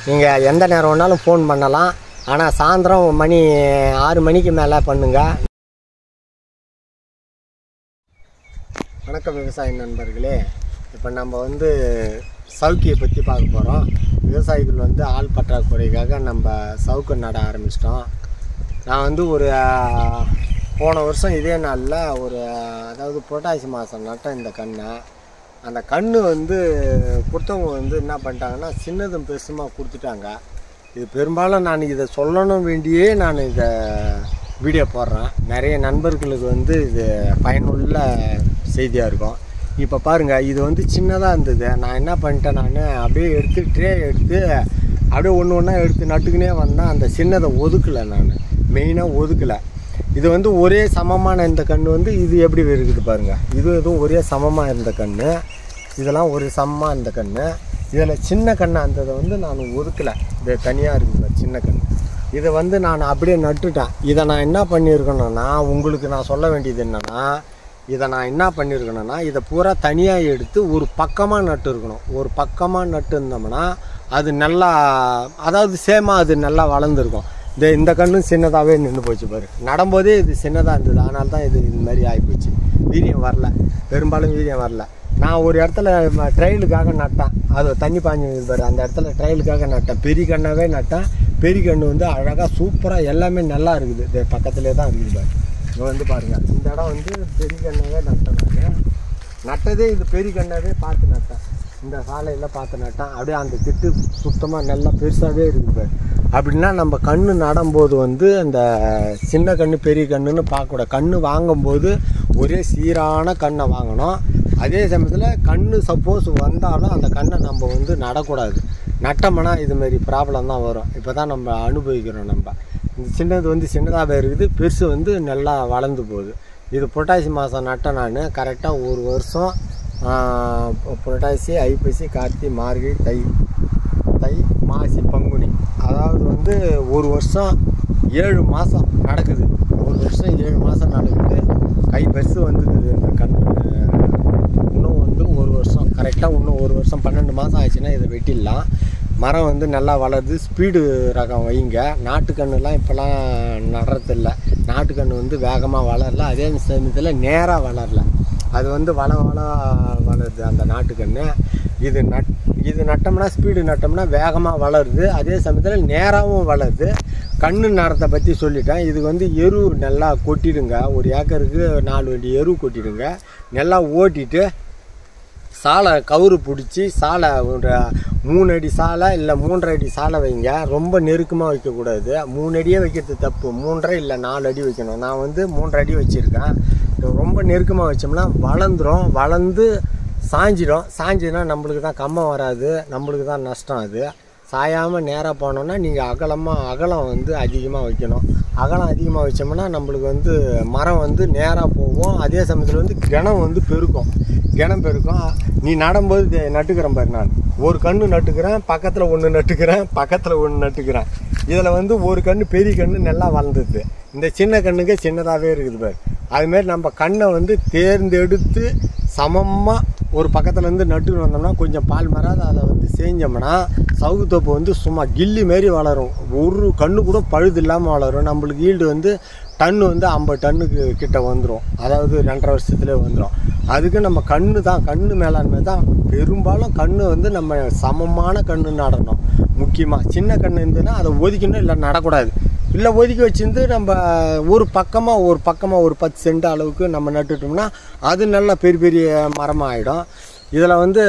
நீங்கள் எந்த நேரம் வேணாலும் ஃபோன் பண்ணலாம் ஆனால் சாயந்தரம் மணி ஆறு மணிக்கு மேலே பண்ணுங்க வணக்கம் விவசாய நண்பர்களே இப்போ நம்ம வந்து சவுக்கியை பற்றி பார்க்க போகிறோம் விவசாயிகள் வந்து ஆள் பற்றாக்குறைக்காக நம்ம சவுக்கு நட ஆரம்பிச்சிட்டோம் நான் வந்து ஒரு ஆஹ், போன வருஷம் இதே நாளில் ஒரு ஆஹ், அதாவது புரட்டாசி மாதம் நட்டேன் இந்த கண்ணை அந்த கன்று வந்து கொடுத்தவங்க வந்து என்ன பண்ணிட்டாங்கன்னா சின்னதும் பெருசுமா கொடுத்துட்டாங்க இது பெரும்பாலும் நான் இதை சொல்லணும் வேண்டியே நான் இதை வீடியோ போடுறேன் நிறைய நண்பர்களுக்கு வந்து இது பயனுள்ள செய்தியாக இருக்கும் இப்போ பாருங்கள் இது வந்து சின்னதாக இருந்தது நான் என்ன பண்ணிட்டேன் நான் அப்படியே எடுத்து ட்ரே எடுத்து அப்படியே ஒன்று ஒன்றா எடுத்து நட்டுக்கினே வந்தேன் அந்த சின்னதை ஒதுக்கலை நான் மெயினாக ஒதுக்கலை இது வந்து ஒரே சமமான இந்த கன்று வந்து இது எப்படி இருக்குது பாருங்கள் இது எதுவும் ஒரே சமமாக இருந்த கன்று இதெல்லாம் ஒரு சமமாக இருந்த கன்று இதில் சின்ன கண்ணு அந்ததை வந்து நான் ஒதுக்கலை இது தனியாக இருக்குது பாரு, சின்ன கன்று இதை வந்து நான் அப்படியே நட்டுட்டேன் இதை நான் என்ன பண்ணியிருக்கணும்னா உங்களுக்கு நான் சொல்ல வேண்டியது என்னென்னா இதை நான் என்ன பண்ணியிருக்கணும்னா இதை பூரா தனியாக எடுத்து ஒரு பக்கமாக நட்டு இருக்கணும் ஒரு பக்கமாக நட்டு இருந்தோம்னா அது நல்லா அதாவது சேமாக அது நல்லா வளர்ந்துருக்கும் இந்த இந்த கண்ணும் சின்னதாகவே நின்று போச்சு பாரு நடும்போதே இது சின்னதாக இருந்தது அதனால தான் இது இந்த மாதிரி ஆகிப்போச்சு வீரியம் வரல பெரும்பாலும் வீரியம் வரல நான் ஒரு இடத்துல ட்ரையலுக்காக நட்டேன் அது தண்ணி பாஞ்சு பாரு அந்த இடத்துல ட்ரையலுக்காக நட்டேன் பெரிய கண்ணாவே நட்டேன் பெரிய கன்று வந்து அழகாக சூப்பராக எல்லாமே நல்லா இருக்குது இது பக்கத்துலேயே தான் இருக்குது பாரு இங்க வந்து பாருங்கள் இந்த இடம் வந்து பெரிய கண்ணாவே நட்டேன் நான் நட்டதே இது பெரிய கண்ணாவே பார்த்து நட்டேன் இந்த சாலையில் பார்த்து நட்டேன் அப்படியே அந்த திட்டு சுத்தமாக நல்லா பெருசாகவே இருக்குது பாரு அப்படின்னா நம்ம கண்ணு நடும்போது வந்து அந்த சின்ன கண்ணு பெரிய கண்ணுன்னு பார்க்கக்கூடாது கண்ணு வாங்கும்போது ஒரே சீரான கண்ணை வாங்கணும் அதே சமயத்தில் கண்ணு சப்போஸ் வந்தாலும் அந்த கண்ணை நம்ம வந்து நடக்கூடாது நட்டோம்னா இதுமாரி ப்ராப்ளம் தான் வரும் இப்போ தான் நம்ம அனுபவிக்கிறோம் நம்ம இந்த சின்னது வந்து சின்னதாகவே இருக்குது பெருசு வந்து நல்லா வளர்ந்து போகுது இது புரட்டாசி மாதம் நட்டேன் நான் கரெக்டாக ஒரு வருஷம் ஆஹ், புரட்டாசி ஐப்பசி கார்த்திகை மார்கழி தை தை மாசி பங்குனி அதாவது வந்து ஒரு வருஷம் ஏழு மாதம் நடக்குது ஒரு வருஷம் ஏழு மாதம் நடக்குது கை பெருசு வந்துருக்குது இந்த கண் இன்னும் வந்து ஒரு வருஷம் கரெக்டாக இன்னும் ஒரு வருஷம் பன்னெண்டு மாதம் ஆயிடுச்சுன்னா இதை வெட்டிடலாம் மரம் வந்து நல்லா வளருது ஸ்பீடு ரகம் வைங்க நாட்டுக்கண்ணுலாம் இப்போலாம் நடுறதில்ல நாட்டுக்கன்று வந்து வேகமாக வளரல அதே சமயத்தில் நேராக வளரல அது வந்து வள வள வளருது அந்த நாட்டுக்கன்று இது நட் இது நட்டோம்னா ஸ்பீடு நட்டோம்னா வேகமாக வளருது அதே சமயத்தில் நேராகவும் வளருது கண்ணு நேரத்தை பற்றி சொல்லிட்டேன் இதுக்கு வந்து எரு நல்லா கொட்டிடுங்க ஒரு ஏக்கருக்கு நாலு வண்டி எரு கொட்டிடுங்க நல்லா ஓட்டிட்டு சாலை கவுரு பிடிச்சி சாலை ஒரு மூணு அடி சாலை இல்லை மூன்றரை அடி சாலை வைங்க ரொம்ப நெருக்கமாக வைக்கக்கூடாது மூணு அடியே வைக்கிறது தப்பு மூன்றரை இல்லை நாலு அடி வைக்கணும் நான் வந்து மூன்றரை அடி வச்சுருக்கேன் ரொம்ப நெருக்கமாக வச்சோம்னா வளர்ந்துரும் வளர்ந்து சாஞ்சிடும் சாஞ்சிதுன்னா நம்மளுக்கு தான் கம்மம் வராது நம்மளுக்கு தான் நஷ்டம் அது சாயாமல் நேராக போனோம்னா நீங்கள் அகலமாக அகலம் வந்து அதிகமாக வைக்கணும் அகலம் அதிகமாக வச்சோம்னா நம்மளுக்கு வந்து மரம் வந்து நேராக போகும் அதே சமயத்தில் வந்து கிணம் வந்து பெருக்கும் கிணம் பெருக்கும் நீ நடும்போது இது நட்டுக்கிறேன் பாரு நான் ஒரு கன்று நட்டுக்கிறேன் பக்கத்தில் ஒன்று நட்டுக்கிறேன் பக்கத்தில் ஒன்று நட்டுக்கிறேன் இதில் வந்து ஒரு கன்று பெரிய கன்று நல்லா வளர்ந்துது இந்த சின்ன கண்ணுக்கு சின்னதாகவே இருக்குது பாரு அதுமாரி நம்ம கண்ணை வந்து தேர்ந்தெடுத்து சமமாக ஒரு பக்கத்தில் இருந்து நட்டுன்னு வந்தோம்னா கொஞ்சம் பால் மராது அதை வந்து செஞ்சோம்னா சவுகுத்தோப்பு வந்து சும்மா கில்லி மாரி வளரும் ஒரு கண்ணு கூட பழுது இல்லாமல் வளரும் நம்மளுக்கு ஈல்டு வந்து டன்னு வந்து ஐம்பது டன்னுக்கு கிட்ட வந்துடும் அதாவது ரெண்டரை வருஷத்துலேயே வந்துடும் அதுக்கு நம்ம கண்ணு தான் கண்ணு மேலாண்மை தான் பெரும்பாலும் கண்ணு வந்து நம்ம சமமான கண்ணு நடணும் முக்கியமாக சின்ன கண்ணு இருந்ததுன்னா அதை ஒதுக்கணும் இல்லை நடக்கூடாது இல்லை ஒதுக்கி வச்சிருந்து நம்ம ஒரு பக்கமாக ஒரு பக்கமாக ஒரு பத்து சென்ட் அளவுக்கு நம்ம நட்டுட்டோம்னா அது நல்லா பெரிய பெரிய மரமாக ஆகிடும் இதில் வந்து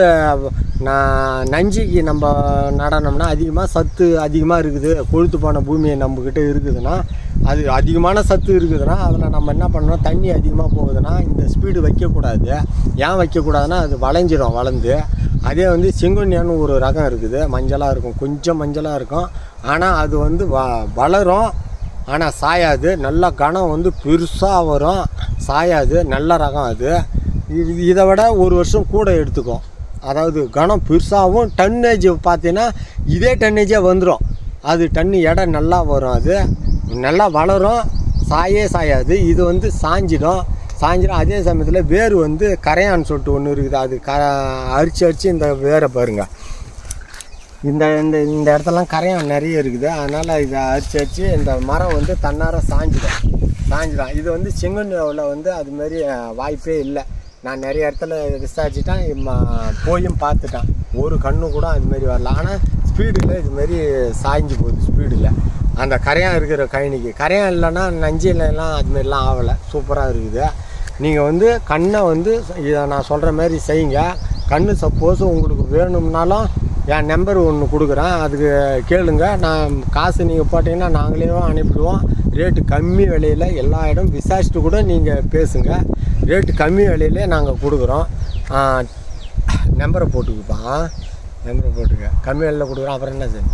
நான் நஞ்சிக்கு நம்ம நடனோம்னா அதிகமாக சத்து அதிகமாக இருக்குது கொழுத்து போன பூமி நம்மக்கிட்ட இருக்குதுன்னா அது அதிகமான சத்து இருக்குதுன்னா அதில் நம்ம என்ன பண்ணணும் தண்ணி அதிகமாக போகுதுன்னா இந்த ஸ்பீடு வைக்கக்கூடாது ஏன் வைக்கக்கூடாதுன்னா அது வளைஞ்சிரும் வளர்ந்து அதே வந்து செங்கோன்னியான்னு ஒரு ரகம் இருக்குது மஞ்சளாக இருக்கும் கொஞ்சம் மஞ்சளாக இருக்கும் ஆனால் அது வந்து வ வளரும் ஆனால் சாயாது நல்ல கணம் வந்து பெருசாக வரும் சாயாது நல்ல ரகம் அது இது இதை விட ஒரு வருஷம் கூட எடுத்துக்கும் அதாவது கணம் பெருசாகவும் டன்னேஜ் பார்த்தீங்கன்னா இதே டன்னேஜே வந்துடும் அது டன்னு எடை நல்லா வரும் அது நல்லா வளரும் சாயே சாயாது இது வந்து சாஞ்சிடும் சாஞ்சிடும் அதே சமயத்தில் வேர் வந்து கரையான்னு சொல்லிட்டு ஒன்று இருக்குது அது க அரிச்சு அரிச்சு இந்த வேரை பாருங்க இந்த இந்த இந்த இடத்துலலாம் கரையான் நிறைய இருக்குது அதனால் இதை அரிச்சு அரிச்சு இந்த மரம் வந்து தன்னார சாஞ்சிடும் சாஞ்சிடும் இது வந்து செங்கன்யாவில் வந்து அதுமாரி அஹ், வாய்ப்பே இல்லை நான் நிறைய இடத்துல விசாரிச்சுட்டேன் இம்ம- போயும் பார்த்துட்டேன் ஒரு கண்ணு கூட அதுமாரி வரல ஆனால் ஸ்பீடில் இதுமாரி சாய்ஞ்சு போகுது ஸ்பீடில் அந்த கரையான் இருக்கிற கழனிக்கு கரையான் இல்லைன்னா நஞ்சிலெல்லாம் அதுமாரிலாம் ஆகலை சூப்பராக இருக்குது நீங்கள் வந்து கண்ணை வந்து இதை நான் சொல்கிற மாதிரி செய்யுங்க கண்ணு சப்போஸ் உங்களுக்கு வேணும்னாலும் என் நம்பர் ஒன்று கொடுக்குறேன் அதுக்கு கேளுங்க நான் காசு நீங்கள் போட்டிங்கன்னா நாங்களே அனுப்பிடுவோம் ரேட்டு கம்மி விலையில் எல்லா இடம் விசாரிச்சுட்டு கூட நீங்கள் பேசுங்க ரேட்டு கம்மி விலையிலே நாங்கள் கொடுக்குறோம் நம்பரை போட்டுக்குப்பா நம்பரை போட்டுக்க கம்மி விலையில் கொடுக்குறோம் அப்புறம் என்ன செய்யணும்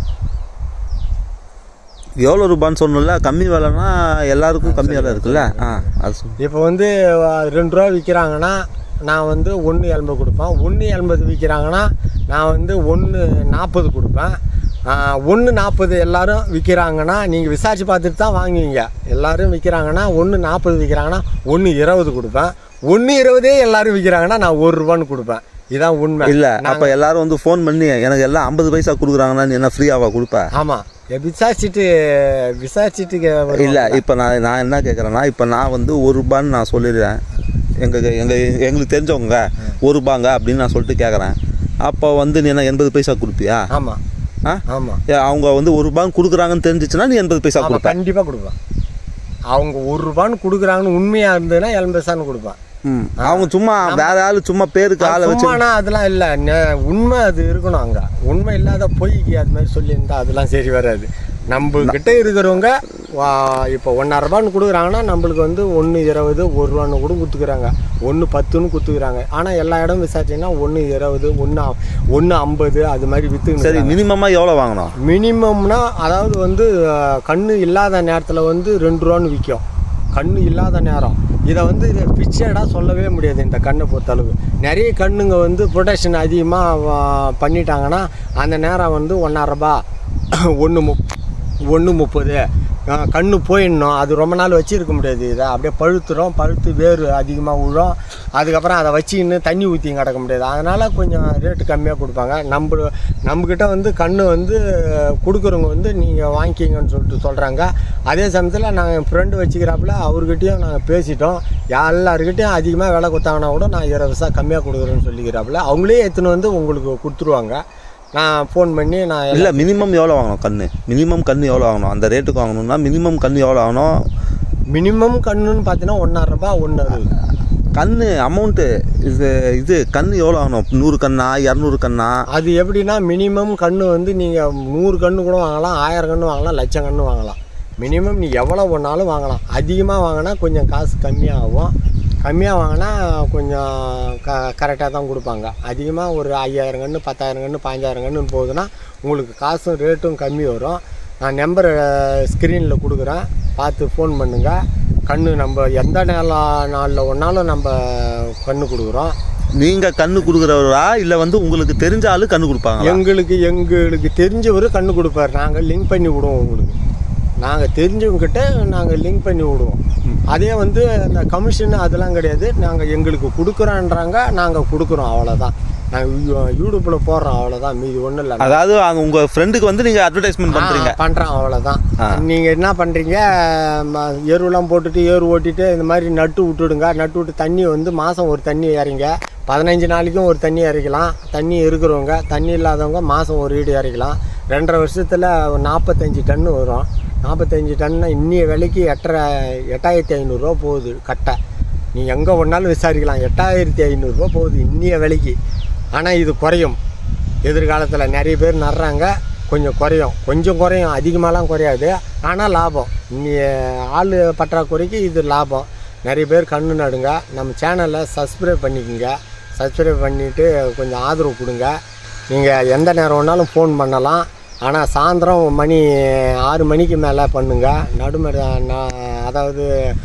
எவ்வளோ ரூபான்னு சொன்னல கம்மி விலைன்னா எல்லாருக்கும் கம்மி விலை இருக்குல்ல ஆ அது சொல்லு. இப்போ வந்து அஹ், ரெண்டு ரூபா விற்கிறாங்கன்னா நான் வந்து ஒன்று எண்பது கொடுப்பேன் ஒன்று எண்பது விற்கிறாங்கன்னா நான் வந்து ஒன்று நாற்பது கொடுப்பேன் ஒன்று நாற்பது எல்லாரும் விற்கிறாங்கன்னா நீங்கள் விசாரிச்சு பார்த்துட்டு தான் வாங்குவீங்க எல்லாரும் விற்கிறாங்கன்னா ஒன்று நாற்பது விற்கிறாங்கன்னா ஒன்று இருபது கொடுப்பேன் ஒன்று இருபதே எல்லாரும் விற்கிறாங்கன்னா நான் ஒரு ரூபான்னு கொடுப்பேன் இதான் உண்மை இல்ல அப்ப எல்லாரும் வந்து ஃபோன் பண்ணி எனக்கு எல்லாம் ஐம்பது பைசா கொடுக்குறாங்கன்னா நீ என்ன ஃப்ரீயாவா கொடுப்ப ஆமாம் விசாரிச்சுட்டு விசாரிச்சுட்டு இல்ல இப்ப நான் நான் என்ன கேக்குறேன்னா இப்ப நான் வந்து ஒரு ரூபான்னு நான் சொல்லிடுறேன் எங்க எங்க எங்களுக்கு தெரிஞ்சவங்க ஒரு ரூபாங்க அப்படின்னு நான் சொல்லிட்டு கேக்குறேன் அப்போ வந்து நீ என்ன எண்பது பைசா கொடுப்பியா ஆமாம் ஆ ஆமாம் ஏ, அவங்க வந்து ஒரு ரூபான்னு கொடுக்குறாங்கன்னு தெரிஞ்சிச்சுன்னா நீ எண்பது பைசா ஆமாம் கொடுப்ப கண்டிப்பாக கொடுப்பேன் அவங்க ஒரு ரூபான்னு கொடுக்குறாங்கன்னு உண்மையாக இருந்ததுன்னா எண்பது கொடுப்பேன் ம் அவங்க சும்மா வேற ஆளு சும்மா பேருக்கு ஆளை வச்சு சும்மானா அதெல்லாம் இல்லை நெ- உண்மை அது இருக்கணும் அங்கே உண்மை இல்லாத பொய்க்கு அது மாதிரி சொல்லியிருந்தா அதெல்லாம் சரி வராது நம்ம கிட்ட இருக்கிறவங்க வா- இப்போ ஒன்றரை ரூபான்னு கொடுக்குறாங்கன்னா நம்மளுக்கு வந்து ஒன்று இருபது ஒரு ரூபான்னு கூட குத்துக்கிறாங்க ஒன்று பத்துன்னு குத்துக்கிறாங்க ஆனால் எல்லா இடம் விசாரிச்சீங்கன்னா ஒன்று இருபது ஒன்று ஒன்று ஐம்பது அது மாதிரி சரி விற்றுக்கு மினிமமா எவ்வளோ வாங்கணும் மினிமம்னா அதாவது வந்து அஹ், கண்ணு இல்லாத நேரத்தில் வந்து ரெண்டு ரூபான்னு விற்கும் கண்ணு இல்லாத நேரம் இதை வந்து இதை பிச்சைடாக சொல்லவே முடியாது இந்த கண்ணை பொறுத்தளவு நிறைய கண்ணுங்க வந்து ப்ரொடக்ஷன் அதிகமாக பண்ணிட்டாங்கன்னா அந்த நேரம் வந்து ஒன்றரை ஒன்று முப் ஒன்று முப்பது அஹ், கண்ணு போயிடணும் அது ரொம்ப நாள் வச்சிருக்க முடியாது இதை அப்படியே பழுத்துரும் பழுத்து வேர் அதிகமாக விழும் அதுக்கப்புறம் அதை வச்சுக்கின்னு தண்ணி ஊற்றியும் கிடக்க முடியாது அதனால் கொஞ்சம் ரேட்டு கம்மியாக கொடுப்பாங்க நம்ம நம்மக்கிட்ட வந்து கண்ணு வந்து கொடுக்குறவங்க வந்து நீங்கள் வாங்கிக்கிங்கன்னு சொல்லிட்டு சொல்கிறாங்க அதே சமயத்தில் நாங்கள் என் ஃப்ரெண்டு வச்சுக்கிறாப்புல அவர்கிட்டயும் நாங்கள் பேசிட்டோம் எல்லாருக்கிட்டையும் அதிகமாக விலை கொடுத்தாங்கன்னா கூட நான் இருபது பைசா கம்மியாக கொடுக்குறேன்னு சொல்லிக்கிறாப்புல அவங்களே எடுத்துன்னு வந்து உங்களுக்கு கொடுத்துருவாங்க நான் ஃபோன் பண்ணி நான் எல்லாம் இல்ல மினிமம் எவ்வளோ வாங்கணும் கண்ணு மினிமம் கண்ணு எவ்வளோ வாங்கணும் அந்த ரேட்டுக்கு வாங்கணும்னா மினிமம் கண்ணு எவ்வளோ ஆகணும் மினிமம் கண்ணுன்னு பார்த்தீங்கன்னா ஒன்றரை ரூபாய் ஒன்று அறுபது கண்ணு அமௌண்ட்டு இது இது கண்ணு எவ்வளோ ஆகணும் நூறு கண்ணா இரநூறு கண்ணா அது எப்படின்னா மினிமம் கன்று வந்து நீங்கள் நூறு கன்று கூட வாங்கலாம் ஆயிரம் கன்று வாங்கலாம் லட்சம் கன்று வாங்கலாம் மினிமம் நீ எவ்வளோ ஒன்றாலும் வாங்கலாம் அதிகமாக வாங்கினா கொஞ்சம் காசு கம்மியாகும் கம்மியாக வாங்கினா கொஞ்சம் க கரெக்டாக தான் கொடுப்பாங்க அதிகமாக ஒரு ஐயாயிரம் கன்று பத்தாயிரம் கன்று பாஞ்சாயிரம் கன்று போகுதுன்னா உங்களுக்கு காசும் ரேட்டும் கம்மி வரும் நான் நம்பர் ஸ்க்ரீனில் கொடுக்குறேன் பார்த்து ஃபோன் பண்ணுங்கள் கன்று நம்ம எந்த நேரம் நாளில் ஒன்றாலும் நம்ம கன்று கொடுக்குறோம் நீங்க கண்ணு கொடுக்குறவரா இல்ல வந்து உங்களுக்கு தெரிஞ்ச ஆளு கண்ணு கொடுப்பாங்களா எங்களுக்கு எங்களுக்கு தெரிஞ்சவர் கண்ணு கொடுப்பார் நாங்கள் லிங்க் பண்ணி விடுவோம் உங்களுக்கு நாங்கள் தெரிஞ்சவங்ககிட்ட நாங்கள் லிங்க் பண்ணி விடுவோம் அதே வந்து அந்த கமிஷன் அதெல்லாம் கிடையாது நாங்கள் எங்களுக்கு கொடுக்குறோன்றாங்க நாங்கள் கொடுக்குறோம் அவ்வளோதான் நாங்கள் யூடியூப்பில் போடுறோம் அவ்வளோதான் மீதி ஒன்றும் இல்லை அதாவது அவங்க உங்க ஃப்ரெண்டுக்கு வந்து நீங்க அட்வர்டைஸ்மெண்ட் பண்றீங்க பண்ணுறோம் அவ்வளோதான் ஆ. நீங்கள் என்ன பண்ணுறீங்க எருவெல்லாம் போட்டுட்டு ஏறு ஓட்டிட்டு இந்த மாதிரி நட்டு விட்டுடுங்க நட்டு விட்டு தண்ணி வந்து மாதம் ஒரு தண்ணி இறங்க பதினஞ்சு நாளைக்கும் ஒரு தண்ணி இறக்கலாம் தண்ணி இருக்கிறவங்க தண்ணி இல்லாதவங்க மாதம் ஒரு ஈடு இறக்கலாம் ரெண்டரை வருஷத்தில் நாற்பத்தஞ்சு டன்னு வரும் நாற்பத்தஞ்சு டன்னு இன்னிய விலைக்கு எட்டரை எட்டாயிரத்தி ஐநூறுரூவா போகுது கட்டை நீ எங்கே ஒன்றாலும் விசாரிக்கலாம் எட்டாயிரத்தி ஐநூறுரூவா போகுது இன்னிய விலைக்கு ஆனால் இது குறையும் எதிர்காலத்தில் நிறைய பேர் நடுறாங்க கொஞ்சம் குறையும் கொஞ்சம் குறையும் அதிகமாகலாம் குறையாது ஆனால் லாபம் இன்னி ஆள் பற்றாக்குறைக்கு இது லாபம் நிறைய பேர் கண்ணு நடுங்க நம்ம சேனலை சப்ஸ்கிரைப் பண்ணிக்கோங்க சப்ஸ்கிரைப் பண்ணிவிட்டு கொஞ்சம் ஆதரவு கொடுங்க நீங்கள் எந்த நேரம் வேணாலும் ஃபோன் பண்ணலாம் ஆனால் சாயந்தரம் மணி ஆறு மணிக்கு மேலே பண்ணுங்க நடுமட நா- அதாவது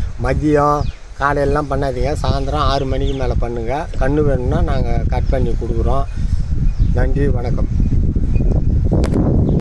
மதியம் காலையிலலாம் பண்ணாதீங்க சாயந்தரம் ஆறு மணிக்கு மேலே பண்ணுங்கள் கண்ணு வேணும்னா நாங்கள் கட் பண்ணி கொடுக்குறோம் நன்றி வணக்கம்